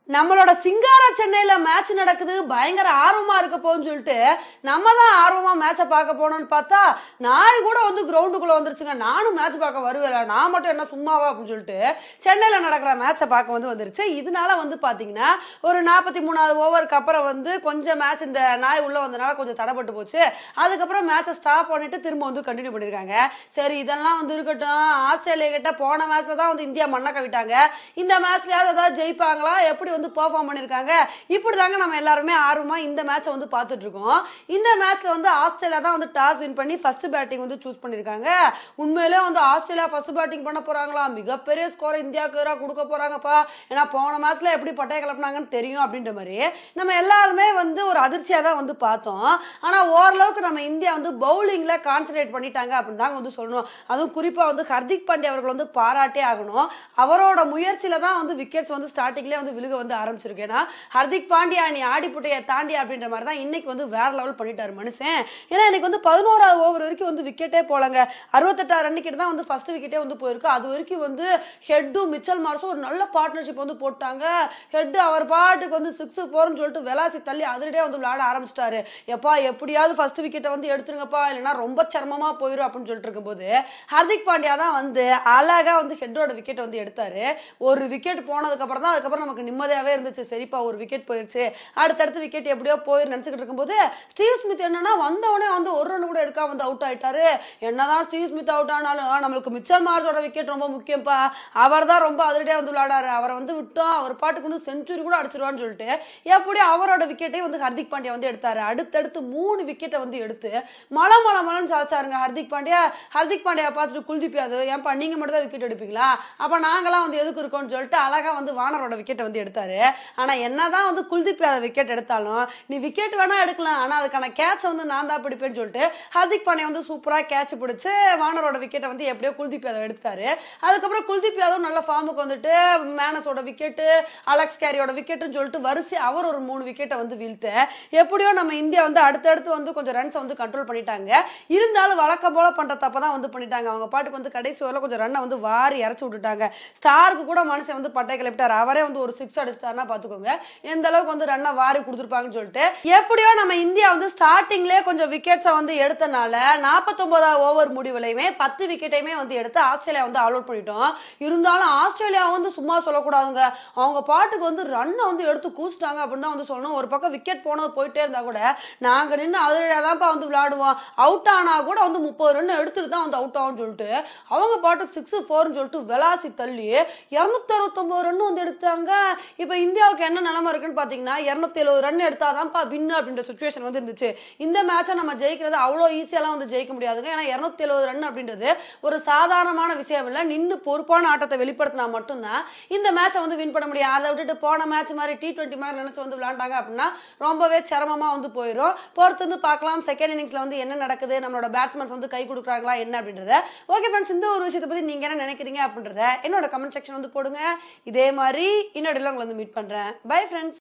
நம்மளோட சிங்கார சென்னையில மேட்ச் நடக்குது பயங்கர ஆர்வமா இருக்க போகுதுன்னு சொல்லிட்டு நம்ம தான் ஆர்வமா மேட்சை பார்க்க போனோம்னு பார்த்தா நாய் கூட வந்து கிரவுண்டுக்குள்ள வந்துருச்சுங்க நானும் மேட்ச் பார்க்க வருவேல நான் மட்டும் என்ன சும்மாவா அப்படின்னு சொல்லிட்டு சென்னையில நடக்கிற மேட்சை பார்க்க வந்து வந்துருச்சு இதனால வந்து பாத்தீங்கன்னா ஒரு நாற்பத்தி மூணாவது ஓவருக்கு அப்புறம் வந்து கொஞ்சம் மேட்ச் இந்த நாய் உள்ள வந்தனால கொஞ்சம் தடைப்பட்டு போச்சு அதுக்கப்புறம் மேட்சை ஸ்டாப் பண்ணிட்டு திரும்ப வந்து கண்டினியூ பண்ணிருக்காங்க சரி இதெல்லாம் வந்து இருக்கட்டும் ஆஸ்திரேலியா கிட்ட போன மேட்ச்ல தான் வந்து இந்தியா மண்ணை கவிட்டாங்க இந்த மேட்ச்லயாவது ஏதாவது ஜெயிப்பாங்களா எப்படி வந்து பெர்ஃபார்ம் பண்ணிருக்காங்க இப்படி தாங்க நம்ம எல்லாருமே ஆர்வமா இந்த மேட்சை வந்து பார்த்துட்டு இருக்கோம் இந்த மேட்ச்ல வந்து ஆஸ்திரேலியா தான் வந்து டாஸ் வின் பண்ணி ஃபர்ஸ்ட் பேட்டிங் வந்து சூஸ் பண்ணிருக்காங்க உண்மையிலே வந்து ஆஸ்திரேலியா ஃபர்ஸ்ட் பேட்டிங் பண்ண போறாங்களா மிகப்பெரிய ஸ்கோர் இந்தியாவுக்கு எதிராக கொடுக்க போறாங்கப்பா ஏன்னா போன மேட்ச்ல எப்படி பட்டைய கிளப்புனாங்கன்னு தெரியும் அப்படின்ற மாதிரி நம்ம எல்லாருமே வந்து ஒரு அதிர்ச்சியா தான் வந்து பார்த்தோம் ஆனா ஓரளவுக்கு நம்ம இந்தியா வந்து பவுலிங்ல கான்சென்ட்ரேட் பண்ணிட்டாங்க அப்படின்னு தாங்க வந்து சொல்லணும் அதுவும் குறிப்பா வந்து ஹர்திக் பாண்டியா அவர்கள் வந்து பாராட்டே ஆகணும் அவரோட முயற்சியில தான் வந்து விக்கெட்ஸ் வந்து ஸ்டார்டிங்லேயே வந்து விழுக வந்து ஆரம்பிச்சிருக்கு ஏன்னா ஹர்திக் பாண்டியா நீ ஆடிப்புட்டைய தாண்டி அப்படின்ற மாதிரி தான் இன்னைக்கு வந்து வேற லெவல் பண்ணிட்டாரு மனுஷன் ஏன்னா இன்னைக்கு வந்து பதினோராவது ஓவர் வரைக்கும் வந்து விக்கெட்டே போலங்க அறுபத்தெட்டாறு ரன் கிட்ட தான் வந்து ஃபர்ஸ்ட் விக்கெட்டே வந்து போயிருக்கு அது வரைக்கும் வந்து ஹெட்டும் மிச்சல் மார்ஸும் ஒரு நல்ல பார்ட்னர்ஷிப் வந்து போட்டாங்க ஹெட் அவர் பாட்டுக்கு வந்து சிக்ஸ் ஃபோர்னு சொல்லிட்டு வெலாசி தள்ளி அதிரடியே வந்து விளையாட ஆரம்பிச்சிட்டாரு எப்பா எப்படியாவது ஃபர்ஸ்ட் விக்கெட்டை வந்து எடுத்துருங்கப்பா இல்லைன்னா ரொம்ப சிரமமா போயிடும் அப்படின்னு சொல்லிட்டு இருக்கும்போது ஹர்திக் பாண்டியா தான் வந்து அழகா வந்து ஹெட்டோட விக்கெட்டை வந்து எடுத்தாரு ஒரு விக்கெட் போனதுக்கு அப்புறம் தான் அதுக்கப்புறம் நமக்கு நிம்மதியாவே இருந்துச்சு சரிப்பா ஒரு விக்கெட் போயிருச்சு அடுத்தடுத்து விக்கெட் எப்படியோ போயிரு நினைச்சுக்கிட்டு இருக்கும்போது ஸ்டீவ் ஸ்மித் என்னன்னா வந்தவனே வந்து ஒரு ரன் கூட எடுக்காம வந்து அவுட் ஆயிட்டாரு என்னதான் ஸ்டீவ் ஸ்மித் அவுட் ஆனாலும் நம்மளுக்கு மிச்சல் மார்ஸோட விக்கெட் ரொம்ப முக்கியம்ப்பா அவர் தான் ரொம்ப அதிரடியா வந்து விளையாடாரு அவரை வந்து விட்டோம் அவர் பாட்டுக்கு வந்து செஞ்சுரி கூட அடிச்சிருவான்னு சொல்லிட்டு எப்படி அவரோட விக்கெட்டையும் வந்து ஹர்திக் பாண்டியா வந்து எடுத்தாரு அடுத்தடுத்து மூணு விக்கெட்டை வந்து எடுத்து மலை மலை மலைன்னு சாச்சாருங்க ஹர்திக் பாண்டியா ஹர்திக் பாண்டியா பார்த்துட்டு குல்தீப் யாதவ் ஏன்பா நீங்க மட்டும் தான் விக்கெட் எடுப்பீங்களா அப்ப நாங்களாம் வந்து எதுக்கு இருக்கோம்னு சொல்லிட்டு அழகா வந்து வானரோட விக்கெட்டை வந்து எடுத்தாரு ஆனா என்னதான் வந்து குல்தீப் யாதவ் விக்கெட் எடுத்தாலும் நீ விக்கெட் வேணா எடுக்கலாம் ஆனா அதுக்கான கேட்ச் வந்து நான் தான் பிடிப்பேன்னு சொல்லிட்டு ஹர்திக் பாண்டியா வந்து சூப்பரா கேட்ச் பிடிச்சு வானரோட விக்கெட்டை வந்து எப்படியோ குல்தீப் யாதவ் எடுத்தாரு அதுக்கப்புறம் குல்தீப் யாதவ் நல்ல ஃபார்முக்கு வந்துட்டு மேனஸோட விக்கெட்டு அலெக்ஸ் கேரியோட விக்கெட்டுன்னு சொல்லிட்டு வரிசை அவர் ஒரு மூணு விக்கெட்டை வந்து வீழ்த்து எப்படியோ நம்ம இந்தியா வந்து அடுத்தடுத்து வந்து கொஞ்சம் ரன்ஸை வந்து கண்ட்ரோல் பண்ணிட்டாங்க இருந்தாலும் வழக்கம் போல பண்ற தப்ப தான் வந்து பண்ணிட்டாங்க அவங்க பாட்டுக்கு வந்து கடைசி வரல கொஞ்சம் ரன்னை வந்து வாரி இறச்சி விட்டுட்டாங்க ஸ்டாருக்கு கூட மனுஷன் வந்து பட்டை கிளப்பிட்டார் அவரே வந்து ஒரு சிக்ஸ் அடிச்சிட்டாருன்னா பாத்துக்கோங்க எந்த அளவுக்கு வந்து ரன்னை வாரி கொடுத்துருப்பாங்கன்னு சொல்லிட்டு எப்படியோ நம்ம இந்தியா வந்து ஸ்டார்டிங்லேயே கொஞ்சம் விக்கெட்ஸை வந்து எடுத்தனால நாற்பத்தொன்பதாவது ஓவர் முடிவுலையுமே பத்து விக்கெட்டையுமே வந்து எடுத்து ஆஸ்திரேலியா வந்து ஆல் அவுட் பண்ணிட்டோம் இருந்தாலும் ஆஸ்திரேலியா வந்து சும்மா சொல்லக்கூடாதுங்க அவங்க பாட்டுக்கு வந்து ரன்னை வந்து எடுத்து கூச்சிட்டாங்க அப்படின்னு தான் வந்து சொல்லணும் ஒரு பக்கம் விக்கெட் போனது போயிட்டே இருந்தா கூட நாங்க நின்று அதிரடியாக தான்ப்பா வந்து விளையாடுவோம் அவுட் ஆனா கூட வந்து முப்பது ரன் எடுத்துட்டு தான் வந்து அவுட் ஆகும்னு சொல்லிட்டு அவங்க பாட்டுக்கு சிக்ஸ் ஃபோர்னு சொல்லிட்டு விளாசி தள்ளி இரநூத்தி அறுபத்தொம்பது ரன் வந்து எடுத்தாங்க இப்போ இந்தியாவுக்கு என்ன நிலைமை இருக்குன்னு பார்த்தீங்கன்னா இரநூத்தி எழுபது ரன் எடுத்தாதான்ப்பா வின் அப்படின்ற சுச்சுவேஷன் வந்து இருந்துச்சு இந்த மேட்சை நம்ம ஜெயிக்கிறது அவ்வளோ ஈஸியாலாம் வந்து ஜெயிக்க முடியாதுங்க ஏன்னா இரநூத்தி எழுபது ரன் அப்படின்றது ஒரு சாதாரணமான விஷயம் இல்லை நின்று பொறுப்பான ஆட்டத்தை வெளிப்படுத்தினா மட்டும்தான் இந்த மேட்சை வந்து வின் பண்ண முடியும் அதை விட்டுட்டு போன மேட்ச் மாதிரி டி டுவெண்ட்டி மாதிரி நினைச்சு வந்து விளையாண்டாங்க அப்படின்னா ரொம்பவே சிரமமா வந்து போயிடும் பொறுத்து வந்து பார்க்கலாம் செகண்ட் இன்னிங்ஸ்ல வந்து என்ன நடக்குது நம்மளோட பேட்ஸ்மேன்ஸ் வந்து கை கொடுக்குறாங்களா என்ன அப்படின்றத ஓகே ஃப்ரெண்ட்ஸ் இந்த ஒரு விஷயத்தை பத்தி நீங்க என்ன நினைக்கிறீங்க அப்படின்றத என்னோட கமெண்ட் செக்ஷன் வந்து போடுங்க இதே மாதிரி இன்னொரு உங்களை வந்து மீட் பண்றேன் பை ஃப்ரெண்ட்ஸ்